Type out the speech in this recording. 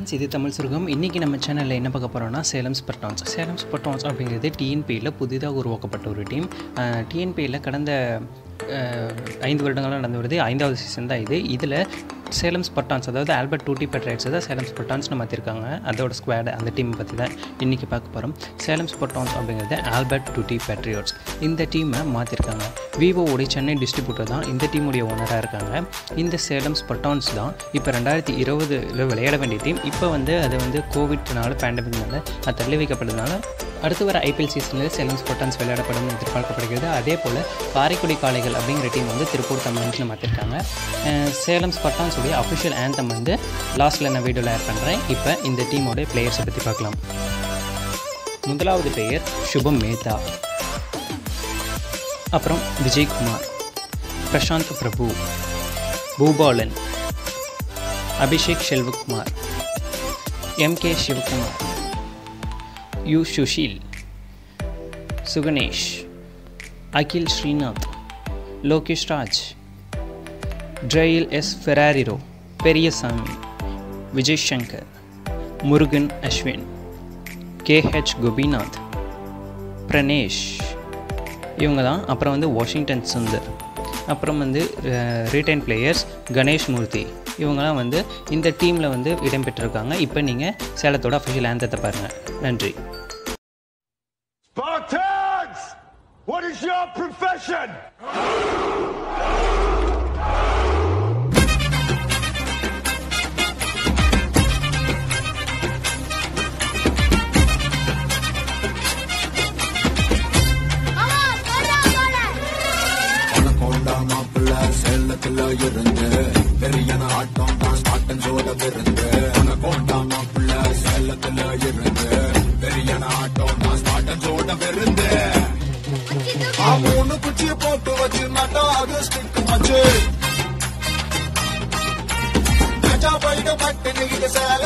Friends இது தமிழ் சுருகம் இன்றைக்கி நம்ம சேனலில் என்ன பார்க்க போகிறோம்னா சேலம் ஸ்பர்டான்ஸ் சேலம் ஸ்பர்டான்ஸ் அப்படிங்கிறது டிஎன்பியில் புதிதாக உருவாக்கப்பட்ட ஒரு டீம் டிஎன்பியில் கடந்த அஹ், ஐந்து வருடங்களாக நடந்து வருது ஐந்தாவது சீசன் தான் இது இதில் சேலம் ஸ்பர்டான்ஸ் அதாவது ஆல்பர்ட் டூட்டி பெட்ரைட்ஸ் தான் சேலம் ஸ்பர்டான்ஸ்னு மாற்றிருக்காங்க அதோட ஸ்குவாடு அந்த டீம் பற்றி தான் இன்றைக்கி பார்க்க போகிறோம் சேலம் ஸ்பர்டான்ஸ் அப்படிங்கிறது ஆல்பர்ட் டூட்டி பேட்ரியாட்ஸ் இந்த டீமை மாற்றிருக்காங்க விவோவுடைய சென்னை டிஸ்ட்ரிபியூட்டர் தான் இந்த டீமுடைய ஓனராக இருக்காங்க இந்த சேலம் ஸ்பர்டான்ஸ் தான் இப்போ ரெண்டாயிரத்தி இருபதுல விளையாட வேண்டிய டீம் இப்போ வந்து அது வந்து கோவிட்னால பேண்டமிக்னால அது தள்ளி வைக்கப்படுறதுனால அடுத்து வர ஐபிஎல் சீசனில் சேலம் ஸ்பர்டான்ஸ் விளையாடப்படும் எதிர்பார்க்கப்படுகிறது அதே போல் காரைக்குடி காளைகள் அப்படிங்கிற டீம் வந்து திருப்பூர் தமிழ்நாட்டில் மாற்றிருக்காங்க அஹ் சேலம் ஸ்பர்டான்ஸுடைய அஃபிஷியல் ஆந்தம் வந்து லாஸ்ட்டில் நான் வீடியோவில் ஆட் பண்ணுறேன் இப்போ இந்த டீமோட பிளேயர்ஸை பற்றி பார்க்கலாம் முதலாவது பெயர் சுபம் மேத்தா அப்புறம் Vijaykumar Prashanth Prabhu Boopalan Abhishek Selvakumar M K Sivakumar U Susheel Suganesh Akhil Srinath Lokesh Raj ஜெயில் எஸ் ஃபெராரிரோ பெரியசாமி விஜய் சங்கர் முருகன் அஸ்வின் கேஹெச் கோபிநாத் பிரணேஷ் இவங்க தான் அப்புறம் வந்து வாஷிங்டன் சுந்தர் அப்புறம் வந்து ரீட்டைன் பிளேயர்ஸ் கணேஷ் மூர்த்தி இவங்கெல்லாம் வந்து இந்த டீமில் வந்து இடம்பெற்றிருக்காங்க இப்போ நீங்கள் சேலத்தோட அஃபிஷியல் ஆந்தத்தை பாருங்கள் நன்றி Spartans! What is your profession? கொண்டா மாப்பிள்ள செல்லத்துல இருந்து பெரியன ஆட்டம் தான் ஸ்டார்டன்ஸோட விருந்து கொண்டா மாப்பிள்ள செல்லத்துல இருந்து பெரியன ஆட்டம் தான் ஸ்டார்டன்ஸோட விருந்து மூணு குச்சி போட்டு வச்சு நட்டா அது ஸ்டிக் வச்சு கச்சா பைட பட்டு நீங்க